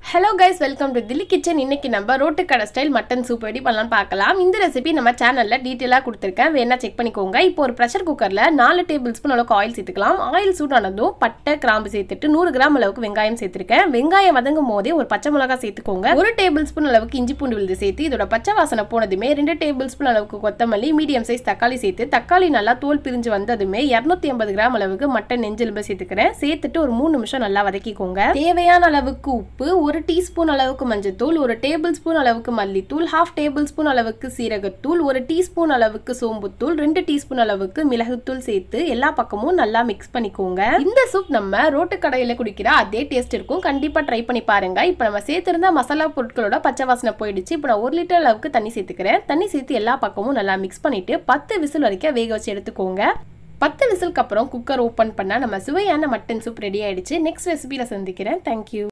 hello guys welcome to Dilli kitchen இன்னைக்கு நம்ம road கடை ஸ்டைல் மட்டன் சூப் எப்படி பண்ணலாம் பார்க்கலாம் இந்த ரெசிபி நம்ம சேனலில் டீட்டெயிலாக கொடுத்துருக்கேன் வேணா செக் பண்ணிக்கோங்க இப்போ ஒரு ப்ரெஷர் குக்கரில் நாலு டேபிள் ஸ்பூன் அளவுக்கு ஆயில் சேர்த்துக்கலாம் ஆயில் சூடானதும் பட்டை கிராம்பு சேர்த்துட்டு நூறு கிராம் அளவுக்கு வெங்காயம் சேர்த்துருக்கேன் வெங்காயம் வதங்கும் போதே ஒரு பச்சை மிளகா சேர்த்துக்கோங்க ஒரு டேபிள் ஸ்பூன் அளவுக்கு இஞ்சி பூண்டு விழுது சேர்த்து இதோட பச்சை வாசனை போனதுமே ரெண்டு டேபிள் ஸ்பூன் அளவுக்கு கொத்தமல்லி மீடியம் சைஸ் தக்காளி சேர்த்து தக்காளி நல்லா தோல் பிரிஞ்சு வந்ததுமே இரநூத்தி ஐம்பது கிராம் அளவுக்கு மட்டன் நெஞ்செலும்பு சேர்த்துக்கிறேன் சேர்த்துட்டு ஒரு மூணு நிமிஷம் நல்லா வதக்கிக்கோங்க தேவையான அளவுக்கு உப்பு ஒரு டீஸ்பூன் அளவுக்கு மஞ்சத்தூள் ஒரு டேபிள் ஸ்பூன் அளவுக்கு மல்லித்தூள் ஹாஃப் டேபிள் ஸ்பூன் அளவுக்கு சீரகத்தூள் ஒரு டீஸ்பூன் அளவுக்கு சோம்புத்தூள் ரெண்டு டீஸ்பூன் அளவுக்கு மிளகுத்தூள் சேர்த்து எல்லா பக்கமும் நல்லா மிக்ஸ் பண்ணிக்கோங்க இந்த சூப் நம்ம ரோட்டு கடையில குடிக்கிற அதே டேஸ்ட் இருக்கும் கண்டிப்பா ட்ரை பண்ணி பாருங்க இப்போ நம்ம சேர்த்திருந்த மசாலா பொருட்களோட பச்சை வாசனை போயிடுச்சு இப்போ நான் ஒரு லிட்டர் அளவுக்கு தண்ணி சேர்த்துக்கிறேன் தண்ணி சேர்த்து எல்லா பக்கமும் நல்லா மிக்ஸ் பண்ணிட்டு பத்து விசில் வரைக்கும் வேக வச்சு எடுத்துக்கோங்க பத்து விசிலுக்கு அப்புறம் குக்கர் ஓப்பன் பண்ணால் நம்ம சுவையான மட்டன் சூப் ரெடி ஆயிடுச்சு நெக்ஸ்ட் ரெசிபியில் சந்திக்கிறேன் தேங்க்யூ